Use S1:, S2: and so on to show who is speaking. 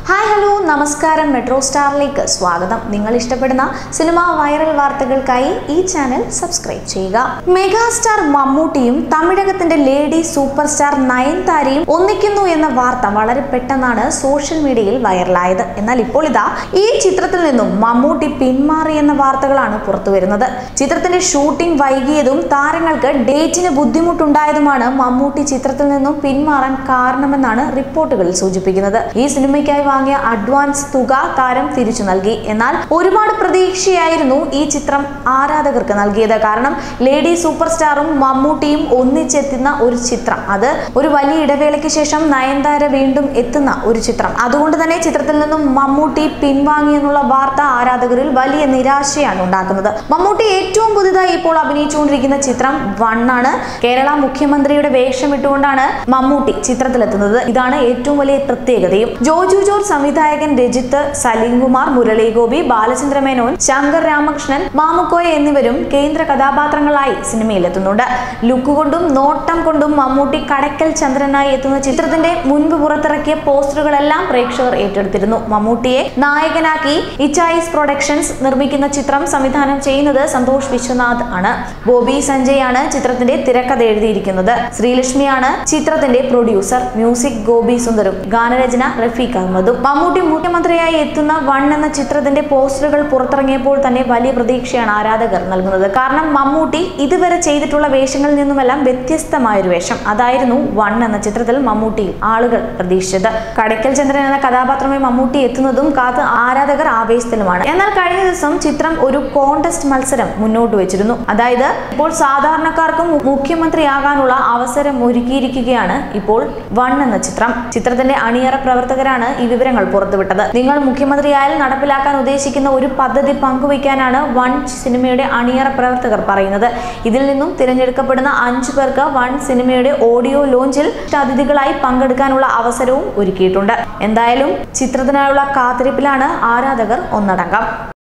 S1: hi hello നമസ്കാരം metro സ്റ്റാറിലേക്ക് സ്വാഗതം നിങ്ങൾ ഇഷ്ടപ്പെടുന്ന സിനിമ വൈറൽ വാർത്തകൾക്കായി ഈ ചാനൽ സബ്സ്ക്രൈബ് ചെയ്യുക മെഗാസ്റ്റാർ മമ്മൂട്ടിയും തമിഴകത്തിന്റെ ലേഡി സൂപ്പർ സ്റ്റാർ നയൻതാരയും ഒന്നിക്കുന്നു എന്ന വാർത്ത വളരെ പെട്ടെന്നാണ് സോഷ്യൽ മീഡിയയിൽ വൈറലായത് എന്നാൽ ഇപ്പോൾ ഇതാ ഈ ചിത്രത്തിൽ നിന്നും മമ്മൂട്ടി പിന്മാറിയെന്ന വാർത്തകളാണ് പുറത്തുവരുന്നത് ചിത്രത്തിന്റെ ഷൂട്ടിംഗ് വൈകിയതും താരങ്ങൾക്ക് ഡേറ്റിന് ബുദ്ധിമുട്ടുണ്ടായതുമാണ് മമ്മൂട്ടി ചിത്രത്തിൽ നിന്നും പിന്മാറാൻ കാരണമെന്നാണ് റിപ്പോർട്ടുകളിൽ സൂചിപ്പിക്കുന്നത് ഈ സിനിമയ്ക്കായി വാങ്ങിയ അഡ്വാൻസ് തുക താരം തിരിച്ചു നൽകി എന്നാൽ ഒരുപാട് പ്രതീക്ഷയായിരുന്നു ഈ ചിത്രം ആരാധകർക്ക് നൽകിയത് കാരണം ലേഡി സൂപ്പർ സ്റ്റാറും മമ്മൂട്ടിയും ഒന്നിച്ചെത്തുന്ന ഒരു ചിത്രം അത് ഒരു വലിയ ഇടവേളയ്ക്ക് ശേഷം നയൻതാര വീണ്ടും എത്തുന്ന ഒരു ചിത്രം അതുകൊണ്ട് തന്നെ ചിത്രത്തിൽ നിന്നും മമ്മൂട്ടി പിൻവാങ്ങി എന്നുള്ള വാർത്ത ആരാധകരിൽ വലിയ നിരാശയാണ് ഉണ്ടാക്കുന്നത് മമ്മൂട്ടി ഏറ്റവും പുതുതായി ഇപ്പോൾ അഭിനയിച്ചുകൊണ്ടിരിക്കുന്ന ചിത്രം വണ്ണാണ് കേരള മുഖ്യമന്ത്രിയുടെ വേഷം ഇട്ടുകൊണ്ടാണ് മമ്മൂട്ടി ചിത്രത്തിലെത്തുന്നത് ഇതാണ് ഏറ്റവും വലിയ പ്രത്യേകതയും ജോജു ജോർജ് സംവിധായകൻ രജിത്ത് സലീംകുമാർ മുരളി ഗോപി ബാലചന്ദ്ര മേനോൻ ശങ്കർ രാമകൃഷ്ണൻ മാമുക്കോയ എന്നിവരും കേന്ദ്ര കഥാപാത്രങ്ങളായി സിനിമയിലെത്തുന്നുണ്ട് ലുക്ക് കൊണ്ടും നോട്ടം കൊണ്ടും മമ്മൂട്ടി കടക്കൽ ചന്ദ്രനായി എത്തുന്ന ചിത്രത്തിന്റെ മുൻപ് പുറത്തിറക്കിയ പോസ്റ്ററുകളെല്ലാം പ്രേക്ഷകർ ഏറ്റെടുത്തിരുന്നു മമ്മൂട്ടിയെ നായകനാക്കി ഇച്ചായിസ് പ്രൊഡക്ഷൻസ് നിർമ്മിക്കുന്ന ചിത്രം സംവിധാനം ചെയ്യുന്നത് സന്തോഷ് വിശ്വനാഥ് ആണ് ബോബി സഞ്ജയ് ആണ് ചിത്രത്തിന്റെ തിരക്കഥ എഴുതിയിരിക്കുന്നത് ശ്രീലക്ഷ്മിയാണ് ചിത്രത്തിന്റെ പ്രൊഡ്യൂസർ മ്യൂസിക് ഗോപി സുന്ദറും ഗാനരചന റഫീഖ് അഹമ്മദും മമ്മൂട്ടി മുഖ്യമന്ത്രിയായി എത്തുന്ന വൺ എന്ന ചിത്രത്തിന്റെ പോസ്റ്ററുകൾ പുറത്തിറങ്ങിയപ്പോൾ തന്നെ വലിയ പ്രതീക്ഷയാണ് ആരാധകർ നൽകുന്നത് കാരണം മമ്മൂട്ടി ഇതുവരെ ചെയ്തിട്ടുള്ള വേഷങ്ങളിൽ നിന്നുമെല്ലാം വ്യത്യസ്തമായ ഒരു വേഷം അതായിരുന്നു വൺ എന്ന ചിത്രത്തിൽ മമ്മൂട്ടി ആളുകൾ പ്രതീക്ഷിച്ചത് കടയ്ക്കൽ ചന്ദ്രൻ എന്ന കഥാപാത്രമായി മമ്മൂട്ടി എത്തുന്നതും കാത്ത് ആരാധകർ ആവേശത്തിലുമാണ് എന്നാൽ കഴിഞ്ഞ ദിവസം ചിത്രം ഒരു കോണ്ടസ്റ്റ് മത്സരം മുന്നോട്ട് വെച്ചിരുന്നു അതായത് ഇപ്പോൾ സാധാരണക്കാർക്കും മുഖ്യമന്ത്രിയാകാനുള്ള അവസരം ഒരുക്കിയിരിക്കുകയാണ് ഇപ്പോൾ വൺ എന്ന ചിത്രം ചിത്രത്തിന്റെ അണിയറ പ്രവർത്തകരാണ് ഈ വിവരങ്ങൾ പുറത്തുവിട്ടത് നിങ്ങൾ മുഖ്യമന്ത്രിയായാൽ നടപ്പിലാക്കാൻ ഉദ്ദേശിക്കുന്ന ഒരു പദ്ധതി പങ്കുവയ്ക്കാനാണ് വൺ സിനിമയുടെ അണിയറ പ്രവർത്തകർ പറയുന്നത് ഇതിൽ നിന്നും തിരഞ്ഞെടുക്കപ്പെടുന്ന അഞ്ചു പേർക്ക് വൺ സിനിമയുടെ ഓഡിയോ ലോഞ്ചിൽ അതിഥികളായി പങ്കെടുക്കാനുള്ള അവസരവും ഒരുക്കിയിട്ടുണ്ട് എന്തായാലും ചിത്രത്തിനായുള്ള കാത്തിരിപ്പിലാണ് ആരാധകർ ഒന്നടങ്കം